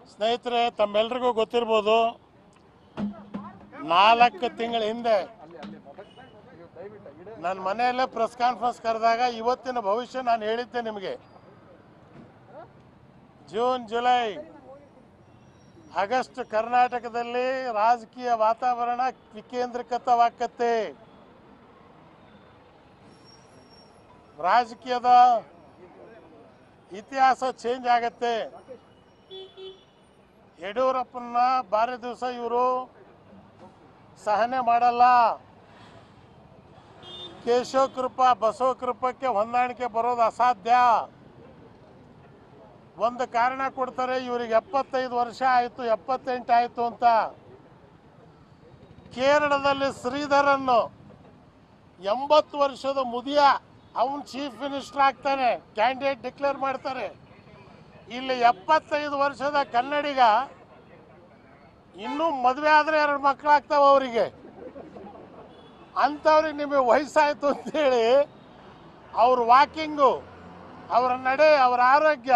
ಸ್ನೇಹಿತರೆ ತಮ್ಮೆಲ್ರಿಗೂ ಗೊತ್ತಿರ್ಬೋದು ನಾಲ್ಕು ತಿಂಗಳ ಹಿಂದೆ ನನ್ನ ಮನೆಯಲ್ಲೇ ಪ್ರೆಸ್ ಕಾನ್ಫರೆನ್ಸ್ ಕರೆದಾಗ ಇವತ್ತಿನ ಭವಿಷ್ಯ ನಾನು ಹೇಳಿದ್ದೆ ನಿಮಗೆ ಜೂನ್ ಜುಲೈ ಆಗಸ್ಟ್ ಕರ್ನಾಟಕದಲ್ಲಿ ರಾಜಕೀಯ ವಾತಾವರಣ ವಿಕೇಂದ್ರೀಕೃತವಾಗತ್ತೆ ರಾಜಕೀಯದ ಇತಿಹಾಸ ಚೇಂಜ್ ಆಗತ್ತೆ ಯಡಿಯೂರಪ್ಪನ ಬಾರಿ ದಿವಸ ಇವರು ಸಹನೆ ಮಾಡಲ್ಲ ಕೇಶವ ಕೃಪ ಬಸವ ಕೃಪಕ್ಕೆ ಹೊಂದಾಣಿಕೆ ಬರೋದು ಅಸಾಧ್ಯ ಒಂದು ಕಾರಣ ಕೊಡ್ತಾರೆ ಇವ್ರಿಗೆ ಎಪ್ಪತ್ತೈದು ವರ್ಷ ಆಯಿತು ಎಪ್ಪತ್ತೆಂಟು ಆಯಿತು ಅಂತ ಕೇರಳದಲ್ಲಿ ಶ್ರೀಧರನ್ನು ಎಂಬತ್ತು ವರ್ಷದ ಮುದಿಯ ಅವನು ಚೀಫ್ ಮಿನಿಸ್ಟರ್ ಆಗ್ತಾನೆ ಕ್ಯಾಂಡಿಡೇಟ್ ಡಿಕ್ಲೇರ್ ಮಾಡ್ತಾರೆ ಇಲ್ಲಿ ಎಪ್ಪತ್ತೈದು ವರ್ಷದ ಕನ್ನಡಿಗ ಇನ್ನೂ ಮದುವೆ ಆದರೆ ಎರಡು ಮಕ್ಕಳಾಗ್ತಾವ ಅವರಿಗೆ ಅಂಥವ್ರಿಗೆ ನಿಮಗೆ ವಯಸ್ಸಾಯ್ತು ಅಂತೇಳಿ ಅವ್ರ ವಾಕಿಂಗು ಅವರ ನಡೆ ಅವರ ಆರೋಗ್ಯ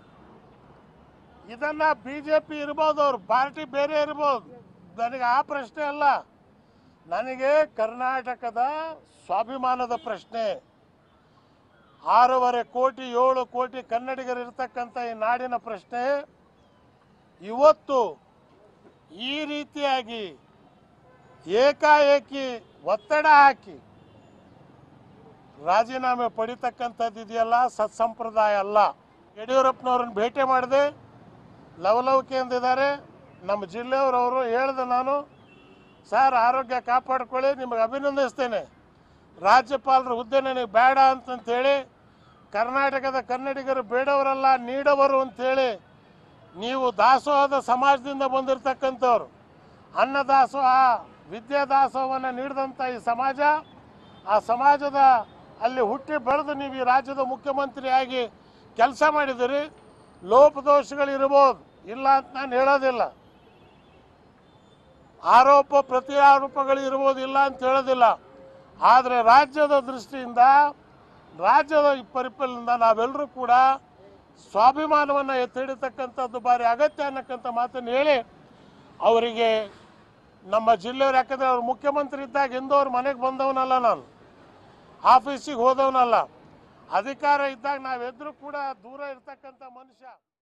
ಇದನ್ನ ಬಿ ಜೆ ಪಿ ಇರ್ಬೋದು ಅವ್ರ ಪಾರ್ಟಿ ಬೇರೆ ಇರ್ಬೋದು ನನಗೆ ಆ ಪ್ರಶ್ನೆ ಅಲ್ಲ ನನಗೆ ಕರ್ನಾಟಕದ ಸ್ವಾಭಿಮಾನದ ಪ್ರಶ್ನೆ ಆರೂವರೆ ಕೋಟಿ ಏಳು ಕೋಟಿ ಕನ್ನಡಿಗರು ಇರ್ತಕ್ಕಂಥ ಈ ನಾಡಿನ ಪ್ರಶ್ನೆ ಇವತ್ತು ಈ ರೀತಿಯಾಗಿ ಏಕಾಏಕಿ ಒತ್ತಡ ಹಾಕಿ ರಾಜೀನಾಮೆ ಪಡಿತಕ್ಕಂಥದ್ದು ಇದೆಯಲ್ಲ ಸತ್ಸಂಪ್ರದಾಯ ಅಲ್ಲ ಯಡಿಯೂರಪ್ಪನವ್ರನ್ನ ಭೇಟಿ ಮಾಡಿದೆ ಲವಲವಿಕೆಯಿಂದಿದ್ದಾರೆ ನಮ್ಮ ಜಿಲ್ಲೆಯವರವರು ಹೇಳ್ದೆ ನಾನು ಸರ್ ಆರೋಗ್ಯ ಕಾಪಾಡ್ಕೊಳ್ಳಿ ನಿಮಗೆ ಅಭಿನಂದಿಸ್ತೇನೆ ರಾಜ್ಯಪಾಲರ ಹುದ್ದೆ ನನಗೆ ಬೇಡ ಅಂತಂತೇಳಿ ಕರ್ನಾಟಕದ ಕನ್ನಡಿಗರು ಬೇಡವರಲ್ಲ ನೀಡವರು ಅಂತೇಳಿ ನೀವು ದಾಸೋಹದ ಸಮಾಜದಿಂದ ಬಂದಿರತಕ್ಕಂಥವ್ರು ಅನ್ನ ದಾಸೋಹ ವಿದ್ಯಾ ದಾಸೋಹವನ್ನು ನೀಡಿದಂಥ ಈ ಸಮಾಜ ಆ ಸಮಾಜದ ಅಲ್ಲಿ ಹುಟ್ಟಿ ಬೆಳೆದು ನೀವು ಈ ರಾಜ್ಯದ ಮುಖ್ಯಮಂತ್ರಿಯಾಗಿ ಕೆಲಸ ಮಾಡಿದಿರಿ ಲೋಪದೋಷಗಳಿರ್ಬೋದು ಇಲ್ಲ ಅಂತ ನಾನು ಹೇಳೋದಿಲ್ಲ ಆರೋಪ ಪ್ರತಿ ಆರೋಪಗಳು ಇರ್ಬೋದು ಇಲ್ಲ ಅಂತ ಹೇಳೋದಿಲ್ಲ ಆದರೆ ರಾಜ್ಯದ ದೃಷ್ಟಿಯಿಂದ ರಾಜ್ಯದ ಈ ಪರಿಪಾಲನೆಯಿಂದ ನಾವೆಲ್ಲರೂ ಕೂಡ ಸ್ವಾಭಿಮಾನವನ್ನು ಎತ್ತಿಡಿತಕ್ಕಂಥದ್ದು ಭಾರಿ ಅಗತ್ಯ ಅನ್ನಕ್ಕಂಥ ಮಾತನ್ನು ಹೇಳಿ ಅವರಿಗೆ ನಮ್ಮ ಜಿಲ್ಲೆಯವ್ರು ಯಾಕಂದರೆ ಅವ್ರು ಮುಖ್ಯಮಂತ್ರಿ ಇದ್ದಾಗ ಎಂದೂ ಅವ್ರ ಮನೆಗೆ ಬಂದವನಲ್ಲ ನಾನು ಆಫೀಸಿಗೆ ಹೋದವನಲ್ಲ ಅಧಿಕಾರ ಇದ್ದಾಗ ನಾವೆಲ್ಲರೂ ಕೂಡ ದೂರ ಇರ್ತಕ್ಕಂಥ ಮನುಷ್ಯ